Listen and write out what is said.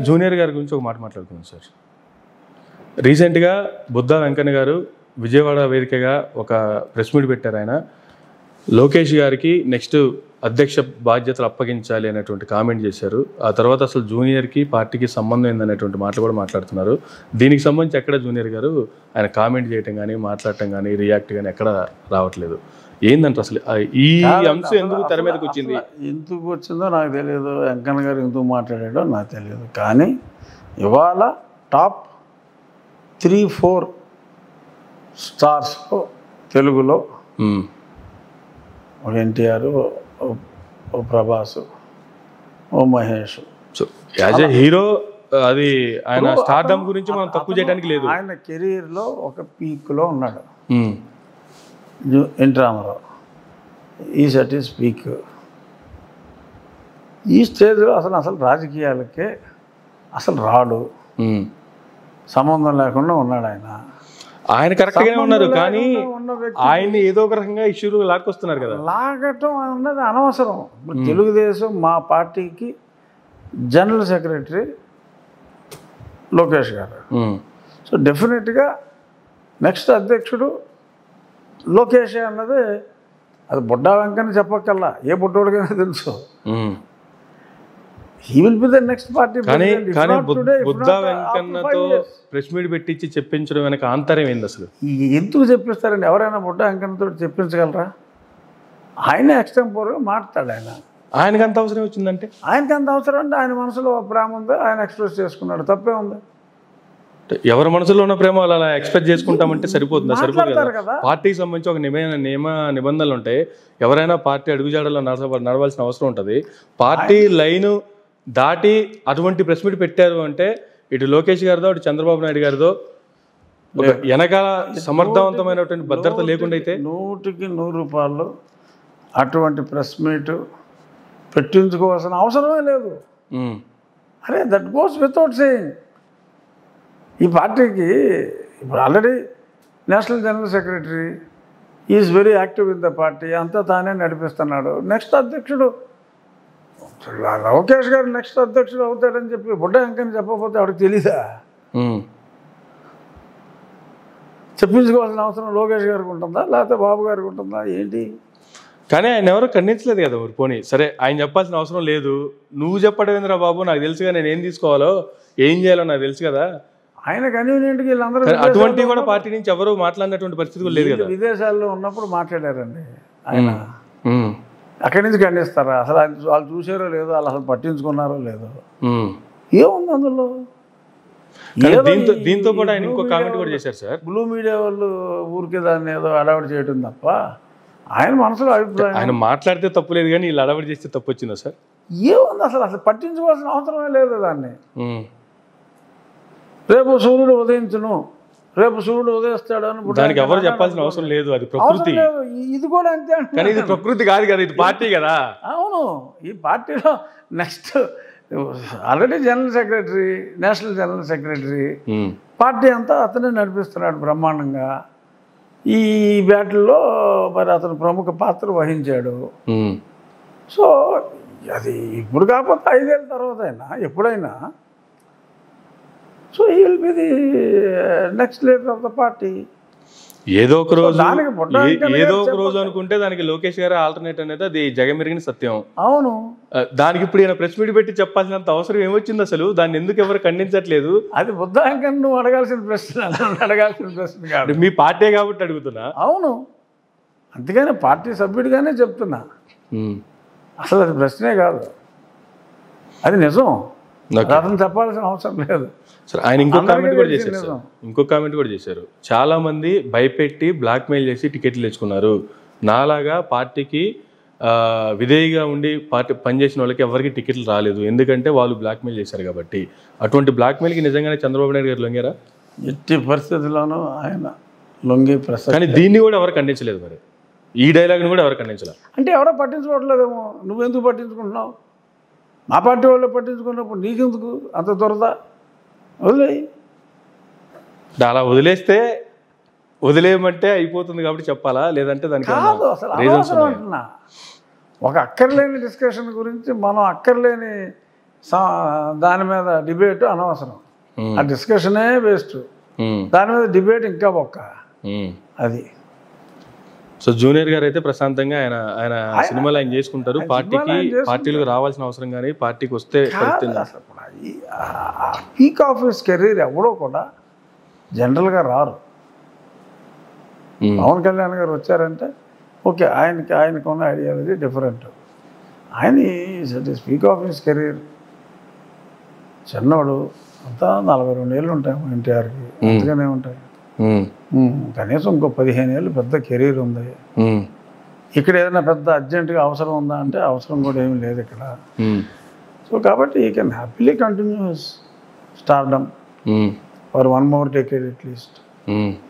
Junior గారి గురించి ఒక మాట మాట్లాడుకుందాం సార్ రీసెంట్గా బుద్ధా వెంకన్న గారు విజయవాడ వేదికగా ఒక ప్రెస్ మీట్ పెట్టారు ఆయన లోకేష్ గారికి నెక్స్ట్ అధ్యక్ష బాధ్యతలు అప్పగించాలి అనేటువంటి కామెంట్ చేశారు ఆ తర్వాత అసలు జూనియర్కి పార్టీకి సంబంధం ఏందనేటువంటి మాటలు కూడా మాట్లాడుతున్నారు దీనికి సంబంధించి ఎక్కడ జూనియర్ గారు ఆయన కామెంట్ చేయటం కానీ మాట్లాడటం కానీ రియాక్ట్ కానీ ఎక్కడ రావట్లేదు ఏందంటే అసలు ఆ ఈ అంశం ఎందుకు తెర మీదకి వచ్చింది ఎందుకు వచ్చిందో నాకు తెలియదు వెంకన్న గారు ఎందుకు మాట్లాడాడో నాకు తెలియదు కానీ ఇవాళ టాప్ త్రీ ఫోర్ స్టార్స్ తెలుగులో ఉమ్, ఒక ఎన్టీఆర్ ఓ ప్రభాస్ ఓ Mahesh so as a hero అది ఆయన స్టార్డమ్ గురించి మనం తక్కువ చేయడానికి లేదు ఆయన కెరీర్లో ఒక పీక్లో ఉన్నాడు ఉమ్, జు- ఎన్టీ రామారావు ఈ సెట్ ఈస్ పీక్ ఈ స్టేజ్లో అసలు అసలు రాజకీయాలకే అసలు రాడు ఉమ్. సంబంధం లేకుండా ఉన్నాడు ఆయన ఆయన కరెక్ట్ గానే ఉన్నారు సంబంధం కానీ లేకుండా ఉన్న వ్యక్తి ఆయన్ని ఏదో ఒక రకంగా ఇష్యూలు లాక్కొస్తున్నారు కదా లాగటం అన్నది అనవసరం ఇప్పుడు తెలుగుదేశం మా పార్టీకి జనరల్ సెక్రటరీ లోకేష్ గారు ఉమ్, సో డెఫినెట్గా నెక్స్ట్ అధ్యక్షుడు లోకేష్ అన్నది అది బుడ్డా వెంకని చెప్పక్కల్లా ఏ బుడ్డోడికైనా తెలుసు um. He will be the next party కానీ కానీ బుద్- బుద్ధా వెంకన్నతో ప్రెస్ మీట్ పెట్టించి చెప్పించడం వెనక ఆంతర్యం ఏంది అసలు ఎందుకు చెప్పిస్తారండి ఎవరైనా బుడ్డా వెంకన్నతో చెప్పించగలరా ఆయన ఎక్స్టెంపోర్గా మాట్లాడు ఆయన ఆయనకి అంత అవసరం వచ్చిందంటే ఆయనకి అంత అవసరం అంటే ఆయన మనసులో ప్రేమ ఉంది ఆయన ఎక్స్ప్రెస్ చేసుకున్నాడు తప్పే ఉంది ఎవరి మనసులో ఉన్న ప్రేమ వాళ్ళు అలా ఎక్స్పెక్ట్ చేసుకుంటామంటే సరిపోతుందా సరిపోదు కదా మాట్లాడతారు కదా పార్టీకి సంబంధించి ఒక నియమ నియమ నిబంధనలు ఉంటాయి ఎవరైనా పార్టీ అడుగుజాడలో నడవ నడవాల్సిన అవసరం ఉంటుంది పార్టీ లైన్ దాటి అటువంటి ప్రెస్ మీట్ పెట్టారు అంటే ఇటు లోకేష్ గారిదో ఇటు చంద్రబాబు నాయుడు గారిదో ఒక వెనకాల సమర్థవంతమైనటువంటి భద్రత లేకుండా అయితే నూటికి నూరు రూపాయలు అటువంటి ప్రెస్ మీట్ పెట్టించుకోవాల్సిన అవసరమే లేదు ఉమ్, అరే దట్ గోస్ వితౌట్ సేయింగ్ ఈ పార్టీకి ఇప్పుడు already national general secretary is very active in the party అంతా తానే నడిపిస్తున్నాడు నెక్స్ట్ అధ్యక్షుడు లోకేష్ గారు నెక్స్ట్ అధ్యక్షుడు అవుతాడని చెప్పి బుడ్డ వెంకని చెప్పకపోతే ఆవిడకి తెలీదా ఉమ్, చెప్పించుకోవాల్సిన అవసరం లోకేష్ గారికి ఉంటుందా లేకపోతే బాబు గారికి ఉంటుందా ఏంటి కానీ ఆయన ఎవరు ఖండించలేదు కదా మరి పోనీ సరే ఆయన చెప్పాల్సిన అవసరం లేదు నువ్వు చెప్పడం ఏందిరా బాబు నాకు తెలుసుగా నేను ఏం తీసుకోవాలో ఏం చేయాలో నాకు తెలుసు కదా ఆయన కన్వీనియంట్కి వీళ్ళందరూ కానీ అటువంటి కూడా పార్టీ నుంచి ఎవరు మాట్లాడినటువంటి పరిస్థితి కూడా లేదు కదా విదేశాల్లో ఉన్నప్పుడు మాట్లాడారండి ఆయన ఉమ్, అక్కడి నుంచి ఖండిస్తారా అసలు ఆయన వాళ్ళు చూసారో లేదో వాళ్ళు అసలు పట్టించుకున్నారో లేదో ఉమ్. ఏముంది అందులో కానీ ఏదో దీంతో ఈ దీంతో కూడా ఆయన blue ఇంకో media కామెంట్ కూడా వాళ్ళు- చేశారు సార్ బ్లూ మీడియా వాళ్ళు ఊరికే దాన్ని ఏదో అడవాడు చేయటం తప్ప ఆయన మనసులో అభిప్రాయం ఆయన మాట్లాడితే తప్పు లేదు కానీ వీళ్ళు అడవడి చేస్తే తప్పు వచ్చిందా సార్ ఏముంది అసలు అసలు పట్టించుకోవాల్సిన అవసరమే లేదు దాన్ని ఉమ్. రేపు సూర్యుడు ఉదయించును రేపు సూర్యుడు ఉదయిస్తాడు అని ఇప్పుడు దానికి ఎవరు ఆయన చెప్పాల్సిన అవసరం లేదు అది అవసరం ప్రకృతి లేదు ఇ- ఇది కూడా అంతే అంటున్నా. కానీ ఇది ప్రకృతి కాదు కదా ఇది పార్టీ కదా అవును ఈ పార్టీలో next already general secretary national general secretary um. Party అంతా అతనే నడిపిస్తున్నాడు బ్రహ్మాండంగా ఈ బ్యాటిల్లో మరి అతను ప్రముఖ పాత్ర వహించాడు ఉమ్. సో అది ఇప్పుడు కాకపోతే ఐదేళ్ళ తర్వాత అయినా ఎప్పుడైనా so he will be the next leader of the party ఏదో ఒక రోజు దానికి బుడ్డ ఏ- వెంకయ్య ఏదో గారు ఒక రోజు అనుకుంటే దానికి లోకేష్ గారు ఆల్టర్నేట్ అనేది అది జగమెరిగిన సత్యం అవును ఆ, దానికి ఇప్పుడు ఈయన ప్రెస్ మీట్ పెట్టి చెప్పాల్సినంత అవసరం ఏమొచ్చింది అసలు దాన్ని ఎందుకు ఎవరు ఖండించట్లేదు అది బుద్ధాంకం నువ్వు అడగాల్సిన ప్రశ్న నన్ను అడగాల్సిన ప్రశ్న కాదు అంటే మీ పార్టీ కాబట్టి అడుగుతున్నా అవును అందుకనే పార్టీ సభ్యుడిగానే చెప్తున్నా ఉమ్. అసలు అది ప్రశ్నే కాదు అది నిజం ఓకే. అది అతను చెప్పాల్సిన అవసరం లేదు సరే ఆయన ఇంకో అందరికీ కామెంట్ కూడా తెలిసిన చేశారు సార్ నిజం. ఇంకో కామెంట్ కూడా చేశారు చాలా మంది భయపెట్టి బ్లాక్మెయిల్ చేసి టికెట్లు తెచ్చుకున్నారు నాలాగా పార్టీకి ఆ, విధేయిగా ఉండి పార్టీ పనిచేసిన వాళ్ళకి ఎవరికి టికెట్లు రాలేదు ఎందుకంటే వాళ్ళు బ్లాక్మెయిల్ చేశారు కాబట్టి అటువంటి బ్లాక్మెయిల్కి నిజంగానే చంద్రబాబు నాయుడు గారు లొంగారా ఎట్టి పరిస్థితుల్లోనూ ఆయన లొంగి ప్రసక్తి కానీ దీన్ని కూడా ఎవరు ఖండించలేదు మరి ఈ డైలాగ్ని కూడా ఎవరు ఖండించలేదు అంటే ఎవరో పట్టించుకోవట్లేదేమో నువ్వెందుకు పట్టించుకుంటున్నావు మా పార్టీ వాళ్ళు పట్టించుకున్నప్పుడు నీకెందుకు అంత దొరద వదిలేయి అలా వదిలేస్తే వదిలేయమంటే అయిపోతుంది కాబట్టి చెప్పాలా లేదంటే దానికి ఏమన్నా కాదు అసలు reasons అనవసరం ఉన్నాయా? అంటున్నా ఒక అక్కర్లేని డిస్కషన్ గురించి మనం అక్కర్లేని సా- దాని మీద డిబేట్ అనవసరం ఉమ్, ఆ డిస్కషనే వేస్ట్ ఉమ్, దాని మీద డిబేట్ ఇంకా ఒక్క ఉమ్. అది సో జూనియర్ గారు అయితే ప్రశాంతంగా ఆయన ఆయన సినిమాలు ఆయన చేసుకుంటారు పార్టీకి పార్టీలకు రావాల్సిన అవసరం కానీ పార్టీకి వస్తే పరిస్థితి కాదు అసలు ఇప్పుడు అది పీక్ ఆఫ్ హిస్ కెరీర్ ఎవడో కూడా జనరల్గా రారు ఉమ్, పవన్ కళ్యాణ్ గారు వచ్చారంటే ఓకే ఆయనకి ఆయనకు ఉన్న ఐడియాలజీ డిఫరెంట్ ఆయన స్పీక్ ఆఫ్ హిస్ కెరీర్ చిన్నవాడు అంతా నలభై రెండు ఏళ్ళు ఉంటాయి ఎన్టీఆర్కి అంతగానే ఉంటాయి ఉమ్, ఉమ్, కనీసం ఇంకో పదిహేను ఏళ్ళు పెద్ద కెరీర్ ఉంది ఉమ్, ఇక్కడ ఏదైనా పెద్ద అర్జెంటుగా అవసరం ఉందా అంటే అవసరం కూడా ఏమీ లేదు ఇక్కడ ఉమ్, సో కాబట్టి he can happily continue stardom um, for one more decade at least um.